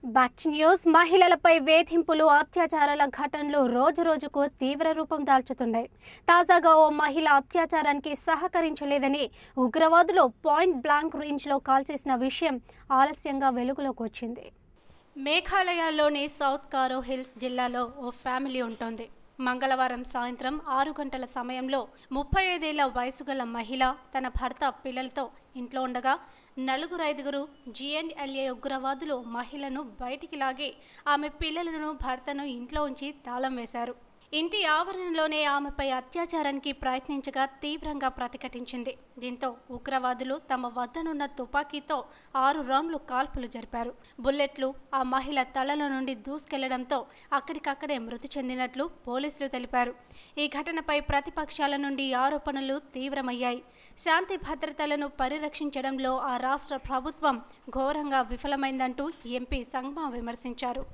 back to news మహిళలపై వేధింపులు అత్యాచారాల ఘటనలు రోజు రోజుకు తీవ్ర రూపం దాల్చుతున్నాయి తాజాగా ఓ మహిళ అత్యాచారానికి సహకరించలేదని ఉగ్రవాదులు పాయింట్ బ్లాంక్ రేంజ్లో కాల్ చేసిన విషయం ఆలస్యంగా వెలుగులోకి వచ్చింది మేఘాలయలోని సౌత్ కారో హిల్స్ జిల్లాలో ఓ ఫ్యామిలీ ఉంటుంది మంగళవారం సాయంత్రం ఆరు గంటల సమయంలో ముప్పై ఐదేళ్ల వయసు గల మహిళ తన భర్త పిల్లలతో ఇంట్లో ఉండగా నలుగురు ఐదుగురు జిఎన్ఎల్ఏ ఉగ్రవాదులు మహిళను బయటికి లాగి ఆమె పిల్లలను భర్తను ఇంట్లో ఉంచి తాళం వేశారు ఇంటి ఆవరణలోనే ఆమెపై అత్యాచారానికి ప్రయత్నించగా తీవ్రంగా ప్రతిఘటించింది దీంతో ఉగ్రవాదులు తమ వద్దనున్న తుపాకీతో ఆరు రౌండ్లు కాల్పులు జరిపారు బుల్లెట్లు ఆ మహిళ తలలో నుండి దూసుకెళ్లడంతో అక్కడికక్కడే మృతి చెందినట్లు పోలీసులు తెలిపారు ఈ ఘటనపై ప్రతిపక్షాల నుండి ఆరోపణలు తీవ్రమయ్యాయి శాంతి భద్రతలను పరిరక్షించడంలో ఆ రాష్ట్ర ప్రభుత్వం ఘోరంగా విఫలమైందంటూ ఎంపీ సంగ్మా విమర్శించారు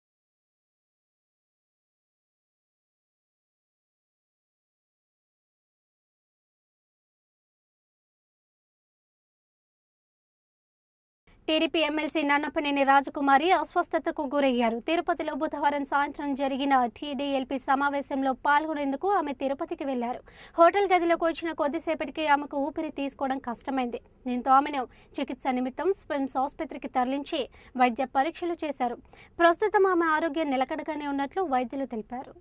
టీడీపీ ఎమ్మెల్సీ నన్నపనేని రాజకుమారి అస్వస్థతకు గురయ్యారు తిరుపతిలో బుధవారం సాయంత్రం జరిగిన టీడీఎల్పీ సమావేశంలో పాల్గొనేందుకు ఆమె తిరుపతికి వెళ్లారు హోటల్ గదిలోకి వచ్చిన కొద్దిసేపటికి ఆమెకు ఊపిరి తీసుకోవడం కష్టమైంది దీంతో ఆమెను చికిత్స నిమిత్తం స్విమ్స్ ఆసుపత్రికి తరలించి వైద్య పరీక్షలు చేశారు ప్రస్తుతం ఆమె ఆరోగ్యం నిలకడగానే ఉన్నట్లు వైద్యులు తెలిపారు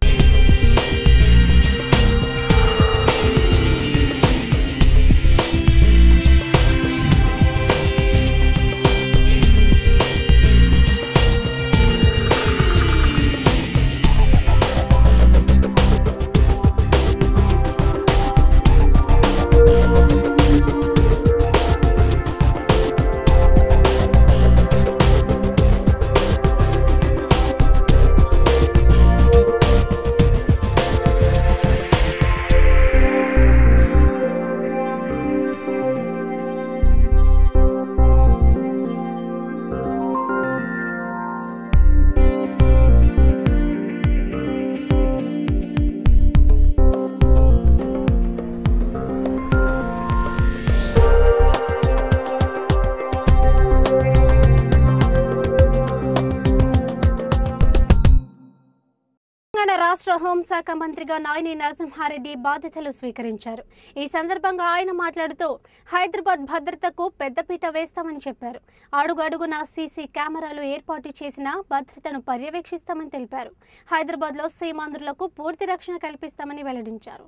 తెలంగాణ రాష్ట్ర హోంశాఖ మంత్రిగా నాయని నరసింహారెడ్డి బాధ్యతలు స్వీకరించారు ఈ సందర్భంగా ఆయన మాట్లాడుతూ హైదరాబాద్ భద్రతకు పెద్దపీట వేస్తామని చెప్పారు అడుగు అడుగున సీసీ కెమెరాలు ఏర్పాటు చేసిన భద్రతను పర్యవేక్షిస్తామని తెలిపారు హైదరాబాద్ లో సీమాంధ్రులకు పూర్తి రక్షణ కల్పిస్తామని వెల్లడించారు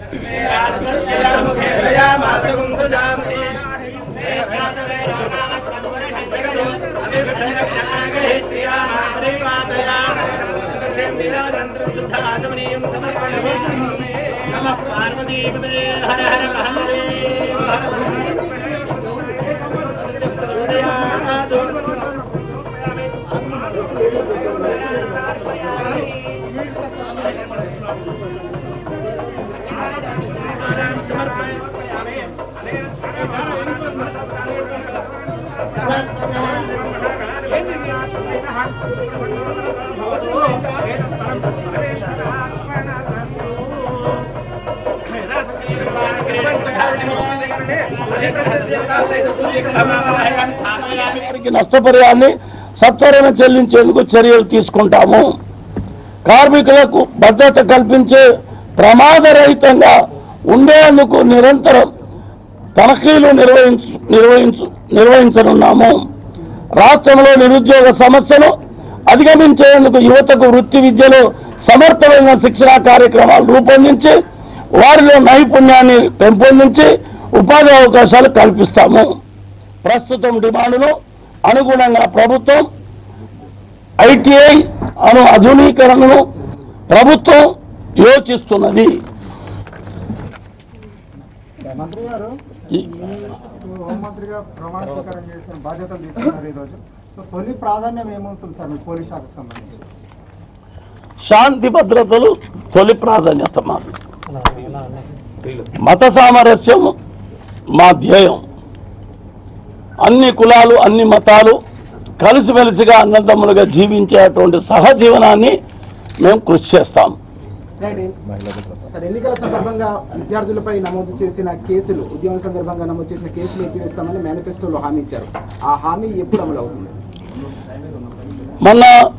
వారికి నష్టపరిహారాన్ని సత్వరమే చెల్లించేందుకు చర్యలు తీసుకుంటాము కార్మికులకు భద్రత కల్పించే ప్రమాదరహితంగా ఉండేందుకు నిరంతరం తనిఖీలు నిర్వహించు నిర్వహించు నిర్వహించనున్నాము రాష్ట్రంలో నిరుద్యోగ సమస్యను అధిగమించేందుకు యువతకు వృత్తి విద్యలో సమర్థమైన శిక్షణా కార్యక్రమాలు రూపొందించి వారిలో నైపుణ్యాన్ని పెంపొందించి ఉపాధి అవకాశాలు కల్పిస్తాము ప్రస్తుతం డిమాండ్ను అనుగుణంగా ప్రభుత్వం ఐటీఐ అను ఆధునీకరణను ప్రభుత్వం యోచిస్తున్నది మంత్రి గారు ఈ- మీరు హోంమంత్రిగా ప్రమాణ స్వీకారం చేసిన బాధ్యతలు తీసుకున్నారు ఈరోజు సో తొలి ప్రాధాన్యం ఏముంటుంది సార్ మీ పోలీస్ శాఖకు సంబంధించి శాంతి భద్రతలు తొలి ప్రాధాన్యత మాది మత సామరస్యం మా ధ్యేయం అన్ని కులాలు అన్ని మతాలు కలిసిమెలిసిగా అన్నదమ్ములుగా జీవించేటువంటి సహజీవనాన్ని మేము కృషి చేస్తాం సార్ ఎన్నికల సందర్భంగా విద్యార్థులపై నమోదు చేసిన కేసులు ఉద్యమం సందర్భంగా నమోదు చేసిన కేసులు ఎత్తివేస్తామని మేనిఫెస్టోలో హామీ ఇచ్చారు ఆ హామీ ఎప్పుడు అమలు అవుతుంది మొన్న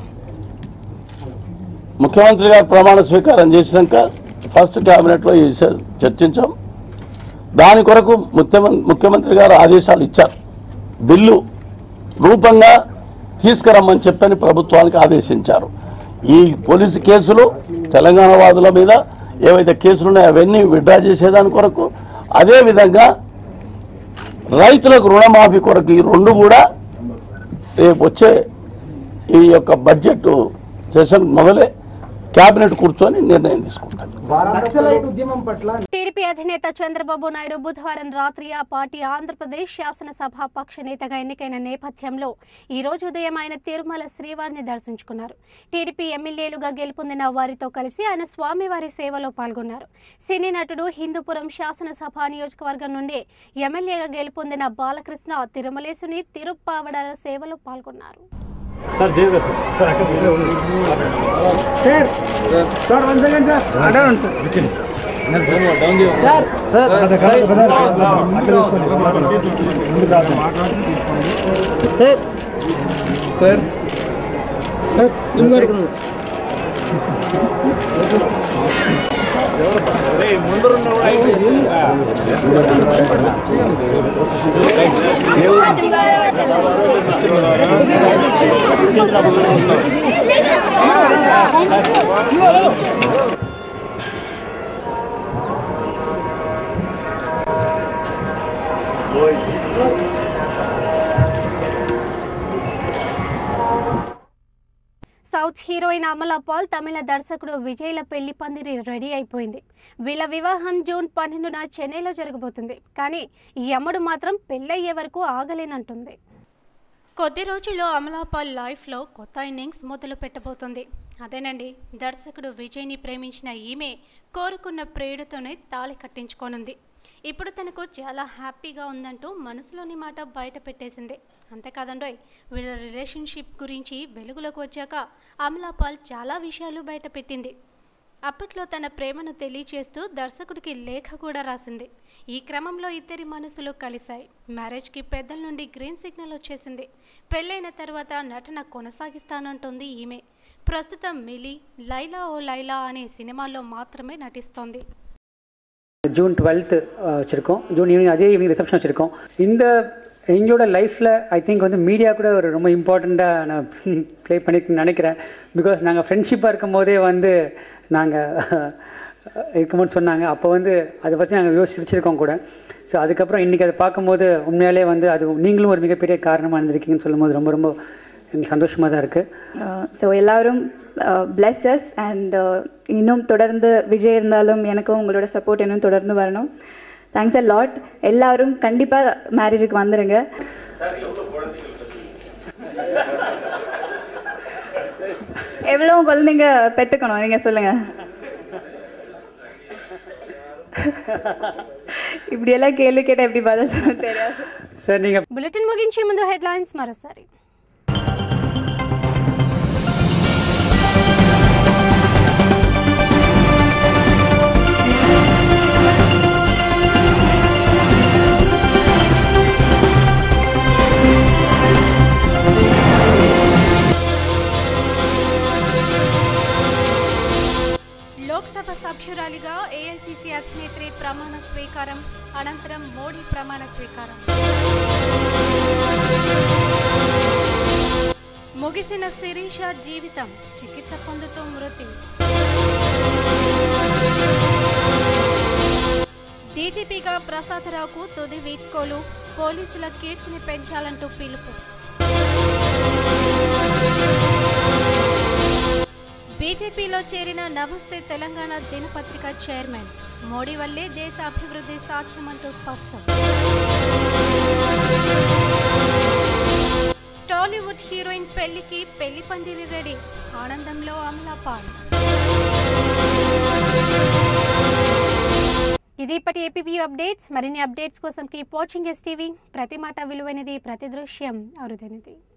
ముఖ్యమంత్రి గారు ప్రమాణ స్వీకారం చేసినాక ఫస్ట్ క్యాబినెట్లో ఈ విషయం చర్చించాం దాని కొరకు ముఖ్యమంత్రి ముఖ్యమంత్రి గారు ఆదేశాలు ఇచ్చారు బిల్లు రూపంగా తీసుకురమ్మని చెప్పని ప్రభుత్వానికి ఆదేశించారు ఈ పోలీసు కేసులు తెలంగాణ వాదుల మీద ఏవైతే కేసులు ఉన్నాయో అవన్నీ విడ్డ్రా చేసేదాని కొరకు అదేవిధంగా రైతులకు రుణమాఫీ కొరకు ఈ రెండు కూడా రేపు వచ్చే ఈ యొక్క బడ్జెట్ సెషన్ మొదలే కేబినెట్ కూర్చొని నిర్ణయం తీసుకుంటారు నక్సలైట్ ఉద్యమం పట్ల టీడీపీ అధినేత చంద్రబాబు నాయుడు బుధవారం రాత్రి ఆ పార్టీ ఆంధ్రప్రదేశ్ శాసనసభ పక్ష నేతగా ఎన్నికైన నేపథ్యంలో ఈ రోజు ఉదయం ఆయన తిరుమల శ్రీవారిని దర్శించుకున్నారు టీడీపీ ఎమ్మెల్యేలుగా గెలుపొందిన వారితో కలిసి ఆయన స్వామివారి సేవలో పాల్గొన్నారు సినీ నటుడు హిందూపురం శాసనసభ నియోజకవర్గం నుండి ఎమ్మెల్యేగా గెలుపొందిన బాలకృష్ణ తిరుమలేసుని తిరుప్పావడ సేవలో పాల్గొన్నారు sir sir one second sir sir sir sir sir south heroine Amala Paul తమిళ దర్శకుడు విజయ్ల పెళ్లి పందిరి రెడీ అయిపోయింది వీళ్ళ వివాహం జూన్ పన్నెండున చెన్నైలో జరగబోతుంది కానీ ఈ అమ్మడు మాత్రం పెళ్ళయ్యే వరకు ఆగలేనంటుంది కొద్ది రోజుల్లో అమలాపాల్ లైఫ్లో కొత్త ఇన్నింగ్స్ మొదలు పెట్టబోతుంది అదేనండి దర్శకుడు విజయ్ని ప్రేమించిన ఈమె కోరుకున్న ప్రియుడితోనే తాళి కట్టించుకోనుంది ఇప్పుడు తనకు చాలా హ్యాపీగా ఉందంటూ మనసులోని మాట బయట పెట్టేసింది అంతేకాదండోయ్ వీళ్ళ రిలేషన్షిప్ గురించి వెలుగులోకి వచ్చాక అమలాపాల్ చాలా విషయాలు బయట పెట్టింది అప్పట్లో తన ప్రేమను తెలియచేస్తూ దర్శకుడికి లేఖ కూడా రాసింది ఈ క్రమంలో ఇద్దరి మనసులు కలిశాయి మ్యారేజ్కి పెద్దల నుండి గ్రీన్ సిగ్నల్ వచ్చేసింది పెళ్ళైన తర్వాత నటన కొనసాగిస్తానంటోంది ఈమె ప్రస్తుతం మిలి లైలా ఓ లైలా అనే సినిమాల్లో మాత్రమే నటిస్తోంది ஜூன் டுவெல்த்து வச்சுருக்கோம் ஜூன் ஈவினிங் அதே ஈவினிங் ரிசப்ஷன் வச்சுருக்கோம் இந்த எங்களோட லைஃப்பில் ஐ திங்க் வந்து மீடியா கூட ஒரு ரொம்ப இம்பார்ட்டண்ட்டாக நான் ப்ளே பண்ணியிருக்கேன்னு நினைக்கிறேன் பிகாஸ் நாங்கள் ஃப்ரெண்ட்ஷிப்பாக இருக்கும் போதே வந்து நாங்கள் இருக்கும்போது சொன்னாங்க அப்போ வந்து அதை பற்றி நாங்கள் யோசிச்சிருக்கோம் கூட ஸோ அதுக்கப்புறம் இன்றைக்கி அதை பார்க்கும்போது உண்மையாலே வந்து அது நீங்களும் ஒரு மிகப்பெரிய காரணமாக இருந்திருக்கீங்கன்னு சொல்லும்போது ரொம்ப ரொம்ப எங்களுக்கு சந்தோஷமாக தான் இருக்குது ஸோ எல்லாரும் பிளெஸஸ் அண்ட் இன்னும் தொடர்ந்து விஜய் இருந்தாலும் எனக்கும் உங்களோட சப்போர்ட் இன்னும் தொடர்ந்து வரணும் தேங்க்ஸ் அ லாட் எல்லாரும் கண்டிப்பாக மேரேஜுக்கு வந்துடுங்க எவ்வளோ குழந்தைங்க பெற்றுக்கணும் நீங்கள் சொல்லுங்கள் இப்படியெல்லாம் கேள்வி கேட்டால் எப்படி பதில் சொல்ல தெரியாது சார் நீங்கள் బులెటిన్ ముగించే ముందు హెడ్లైన్స్ మరోసారి లోక్సభ సభ్యురాలిగా ఏఐసిసి అధినేత్రి ప్రమాణ స్వీకారం అనంతరం మోడీ ప్రమాణ స్వీకారం ముగిసిన శిరీష జీవితం చికిత్స పొందుతూ మృతి డీజీపీగా ప్రసాదరావుకు తుది వీడ్కోలు పోలీసుల కీర్తిని పెంచాలంటూ పిలుపు బీజేపీలో చేరిన నమస్తే తెలంగాణ దినపత్రిక చైర్మన్ మోడీ వల్లే దేశ అభివృద్ధి సాధ్యమంటూ స్పష్టం టాలీవుడ్ హీరోయిన్ పెళ్లికి పెళ్లి పందిరి రెడీ ఆనందంలో అమలాపాల్ ఇది ఇప్పటి ఏపీపీ అప్డేట్స్ మరిన్ని అప్డేట్స్ కోసం కీప్ వాచింగ్ ఎస్ టీవీ ప్రతి మాట విలువైనది ప్రతి దృశ్యం అరుదైనది